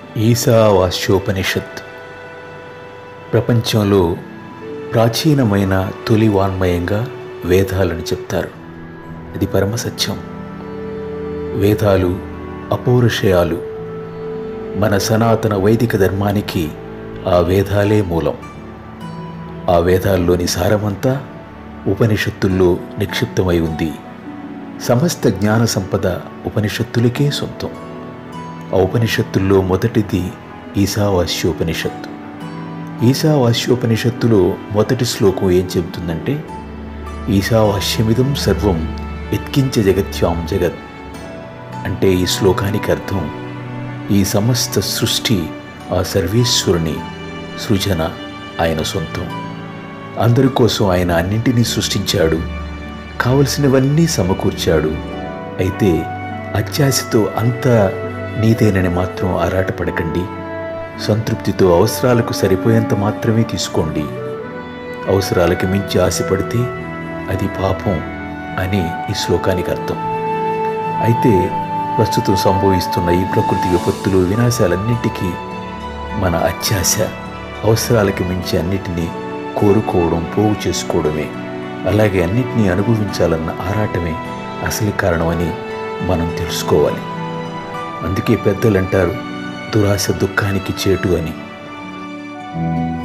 ఈశావాస్యోపనిషత్ ప్రపంచంలో ప్రాచీనమైన తొలి వాన్మయంగా వేదాలని చెప్తారు ఇది పరమసత్యం వేదాలు అపౌరుషయాలు మన సనాతన వైదిక ధర్మానికి ఆ వేదాలే మూలం ఆ వేదాల్లోని సారమంతా ఉపనిషత్తుల్లో నిక్షిప్తమై ఉంది సమస్త జ్ఞాన సంపద ఉపనిషత్తులకే సొంతం ఆ ఉపనిషత్తుల్లో మొదటిది ఈశావాస్యోపనిషత్తు ఈశావాస్యోపనిషత్తులో మొదటి శ్లోకం ఏం చెబుతుందంటే ఈశావాస్యమిదం సర్వం ఎత్కించ జగత్యాం జగత్ అంటే ఈ శ్లోకానికి అర్థం ఈ సమస్త సృష్టి ఆ సర్వేశ్వరుని సృజన ఆయన సొంతం అందరి కోసం ఆయన అన్నింటినీ సృష్టించాడు కావలసినవన్నీ సమకూర్చాడు అయితే అత్యాశతో అంత నీదేనని మాత్రం ఆరాటపడకండి సంతృప్తితో అవసరాలకు సరిపోయేంత మాత్రమే తీసుకోండి అవసరాలకు మించి ఆశపడితే అది పాపం అని ఈ శ్లోకానికి అర్థం అయితే ప్రస్తుతం సంభవిస్తున్న ఈ ప్రకృతి విపత్తులు వినాశాలన్నింటికీ మన అత్యాశ అవసరాలకి మించి అన్నిటినీ కోరుకోవడం పోగు చేసుకోవడమే అలాగే అన్నిటినీ అనుభవించాలన్న ఆరాటమే అసలు కారణమని మనం తెలుసుకోవాలి అందుకే పెద్దలు అంటారు దురాశ దుఃఖానికి చేటు అని